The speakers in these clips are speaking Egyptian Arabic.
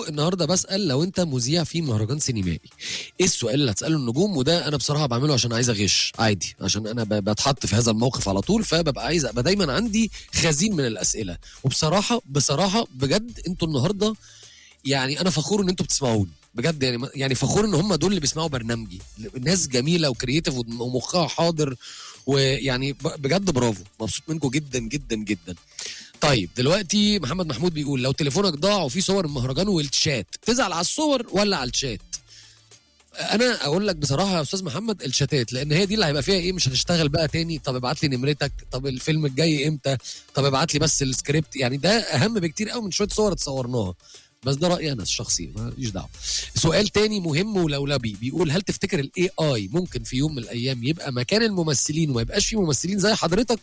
النهارده بسال لو انت مذيع في مهرجان سينمائي ايه السؤال اللي هتساله النجوم وده انا بصراحه بعمله عشان عايز اغش عادي عشان انا ب- بتحط في هذا الموقف على طول فببقى عايز ابقى دايما عندي خزين من الاسئله وبصراحه بصراحه بجد انتوا النهارده يعني انا فخور ان انتوا بتسمعوني بجد يعني يعني فخور ان هم دول اللي بيسمعوا برنامجي ناس جميله وكرييتيف ومخها حاضر ويعني ب- بجد برافو مبسوط منكم جدا جدا جدا طيب دلوقتي محمد محمود بيقول لو تليفونك ضاع وفي صور المهرجان والشات تزعل على الصور ولا على الشات انا اقول لك بصراحه يا استاذ محمد الشتات لان هي دي اللي هيبقى فيها ايه مش هتشتغل بقى تاني طب ابعت لي نمرتك طب الفيلم الجاي امتى طب ابعت لي بس السكريبت يعني ده اهم بكتير قوي من شويه صور اتصورناها بس ده رايي انا الشخصي ماليش دعوه سؤال تاني مهم ولولبي بيقول هل تفتكر الاي اي ممكن في يوم من الايام يبقى مكان الممثلين وما يبقاش في ممثلين زي حضرتك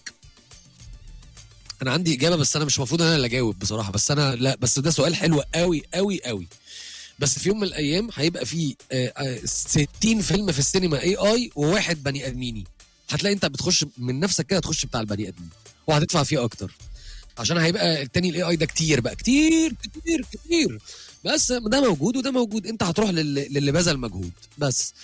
انا عندي اجابه بس انا مش المفروض انا اللي اجاوب بصراحه بس انا لا بس ده سؤال حلو قوي قوي قوي بس في يوم من الايام هيبقى في آه، آه، 60 فيلم في السينما اي اي وواحد بني ادميني هتلاقي انت بتخش من نفسك كده تخش بتاع البني ادمين وهتدفع فيه اكتر عشان هيبقى التاني الاي اي ده كتير بقى كتير كتير كتير بس ده موجود وده موجود انت هتروح للي, للي بذل مجهود بس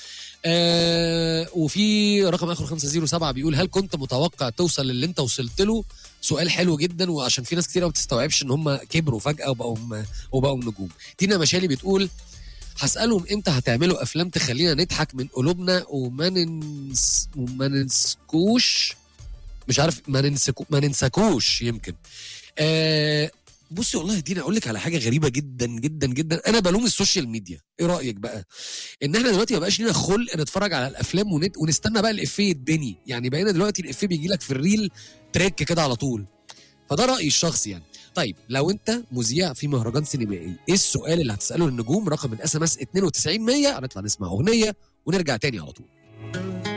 آه وفي رقم اخر 507 بيقول هل كنت متوقع توصل للي انت وصلت له سؤال حلو جدا وعشان في ناس كتير ما بتستوعبش ان هم كبروا فجاه وبقوا وبقوا نجوم دينا مشالي بتقول هسألهم امتى هتعملوا افلام تخلينا نضحك من قلوبنا وما ننس وما ننسكوش مش عارف ما ننسكو ما ننسكوش يمكن آه بصي والله يا دينا اقول لك على حاجه غريبه جدا جدا جدا انا بلوم السوشيال ميديا ايه رايك بقى ان احنا دلوقتي ما بقاش لينا خلق نتفرج على الافلام ونت... ونستنى بقى الافيه يتبني يعني بقينا دلوقتي الافيه بيجي لك في الريل تريك كده على طول فده رايي الشخصي يعني طيب لو انت مذيع في مهرجان سينمائي ايه السؤال اللي هتساله للنجوم رقم الاس ام اس 92 100 هنطلع نسمع اغنيه ونرجع تاني على طول